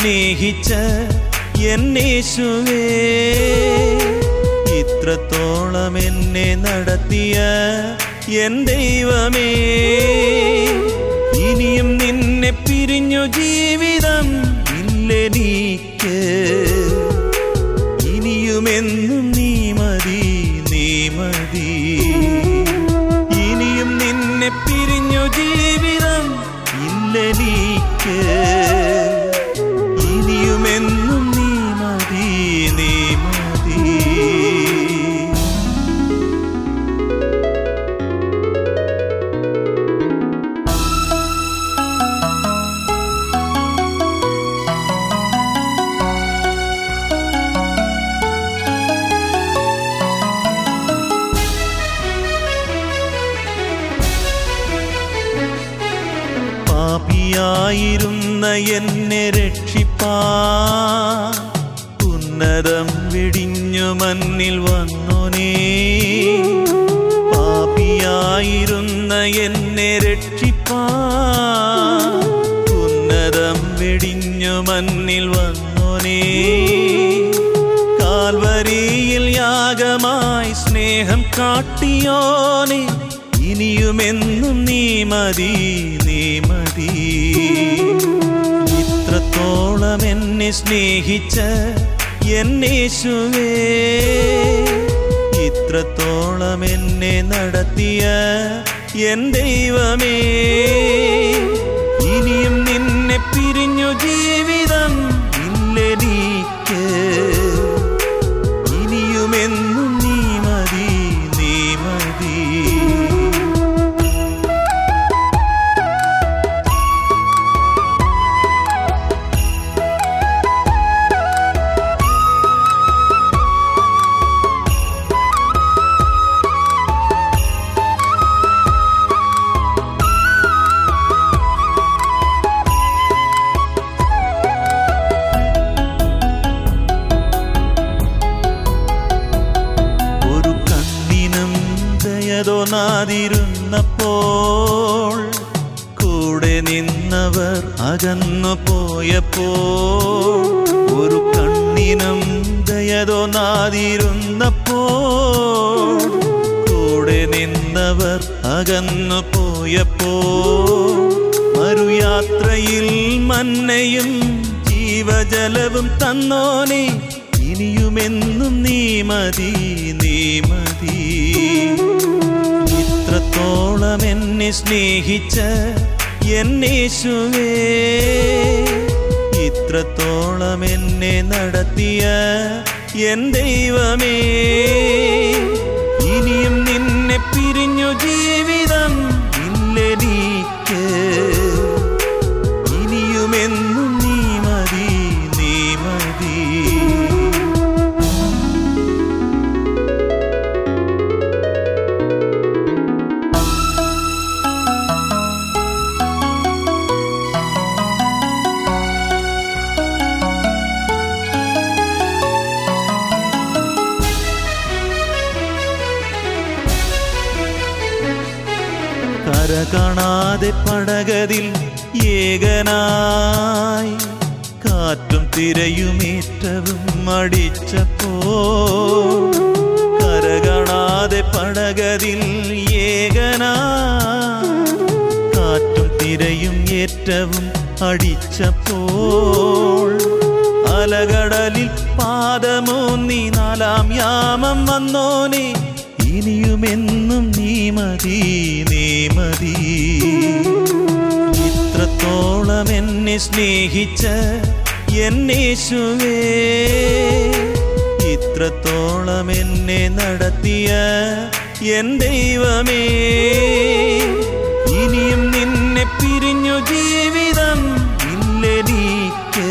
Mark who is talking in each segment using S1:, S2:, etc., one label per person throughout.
S1: സ്നേഹിച്ച എന്നേശുവേ ഇത്രത്തോളം എന്നെ നടത്തിയ എൻ ദൈവമേ ഇനിയും നിന്നെ പിരിഞ്ഞു ജീവിതം ഇല്ലെനിക്ക് ഇനിയുമെന്നും നീ മതി നീ മതി ഇനിയും നിന്നെ പിരിഞ്ഞു ജീവിതം ഇല്ലെനിക്ക് ഇനിയുമെന്നും നീ മതി നീ മതി പാപിയായിരുന്ന എന്നെ രക്ഷിപ്പാ ഉന്നതം വെടിഞ്ഞു മണ്ണിൽ വന്നോനേ പാപിയായിരുന്ന എന്നെ രക്ഷിപ്പാ ഉന്നതം വെടിഞ്ഞു മണ്ണിൽ വന്നോനേ കാൽവരിയിൽ യാഗമായി സ്നേഹം കാട്ടിയോനെ ഇനിയുമെന്നും നീ മതി നീ മതി ഇത്രത്തോളം എന്നെ സ്നേഹിച്ച എന്നേശുവേ ഇത്രത്തോളം എന്നെ നടത്തിയ എൻ ദൈവമേ ഇനിയും നിന്നെ പിരിഞ്ഞു ജീവിതം ഇല്ലെനിക്ക് ഇനിയുമെന്നും നീ മതി നീ മതി ഒരു കണ്ണിനും ദയതോന്നാതിരുന്നപ്പോൾ കൂടെ നിന്നവർ അകന്നു പോയപ്പോൾ ഒരു കണ്ണിനും ദയതോന്നാതിരുന്നപ്പോൾ കൂടെ നിന്നവർ അകന്നു പോയപ്പോൾ മറുയാത്രയിൽ മന്നയും ജീവജലവും തന്നോനെ ഇനിയുമെന്നും നീ മതി നീ മതി ഇത്രത്തോളം എന്നെ സ്നേഹിച്ച എന്നേശുവേ ഇത്രത്തോളം എന്നെ നടത്തിയ എൻ ദൈവമേ ഇനിയും നിന്നെ പിരിഞ്ഞു ജീവിതം ഇല്ലെനിക്ക് ഇനിയുമെന്നും നീ മതി നീ മതി കര കാണാതെ പടകതിൽ ഏകനായി കാറ്റും തിരയുമേറ്റവും അടിച്ചപ്പോ കര കാണാതെ പടകതിൽ ഏകനായി കാറ്റും തിരയും ഏറ്റവും അടിച്ചപ്പോൾ അലകടലിൽ പാദമൂന്നി നാലാം യാമം വന്നോനെ ഇനിയുമെന്നും നീ മതി നീ മതി ഇത്രത്തോളം എന്നെ സ്നേഹിച്ച എന്നേശുവേ ഇത്രത്തോളം എന്നെ നടത്തിയ എൻ ദൈവമേ ഇനിയും നിന്നെ പിരിഞ്ഞു ജീവിതം ഇല്ലെനിക്ക്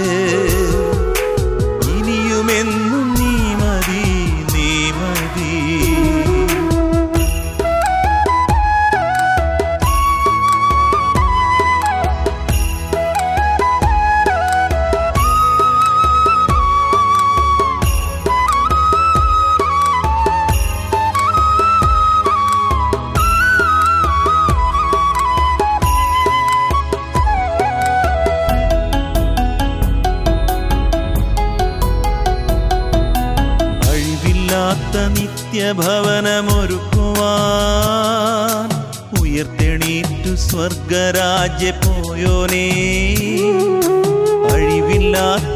S1: ഇനിയുമെന്നും നീ മതി നീ മതി നിത്യഭവനമൊരുക്കുവാൻ ഉയർത്തെണീറ്റു സ്വർഗരാജ്യ പോയോനേ അഴിവില്ലാത്ത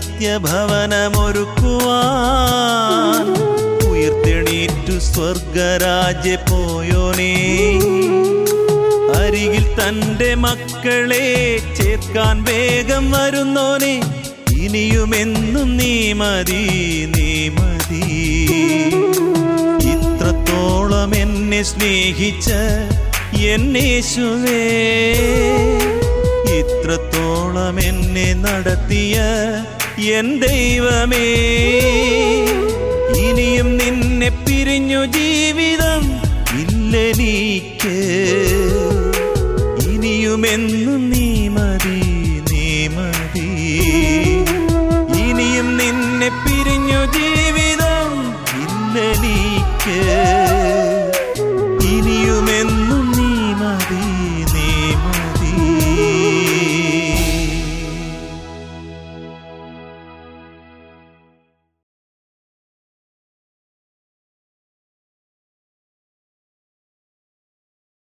S1: നിത്യഭവനമൊരുക്കുവാൻ ഉയർത്തെണീറ്റു സ്വർഗരാജ്യ പോയോനേ അരികിൽ തന്റെ മക്കളെ ചേർക്കാൻ വേഗം വരുന്നോനെ ഇനിയുമെന്നും നീ മതി നീ മതി ഇത്രത്തോളം എന്നെ സ്നേഹിച്ച എന്നേശുവേ ഇത്രത്തോളം എന്നെ നടത്തിയ എൻ ദൈവമേ ഇനിയും നിന്നെ പിരിഞ്ഞു ജീവിതം ഇല്ലെനിക്ക് ഇനിയുമെന്നും നീ മതി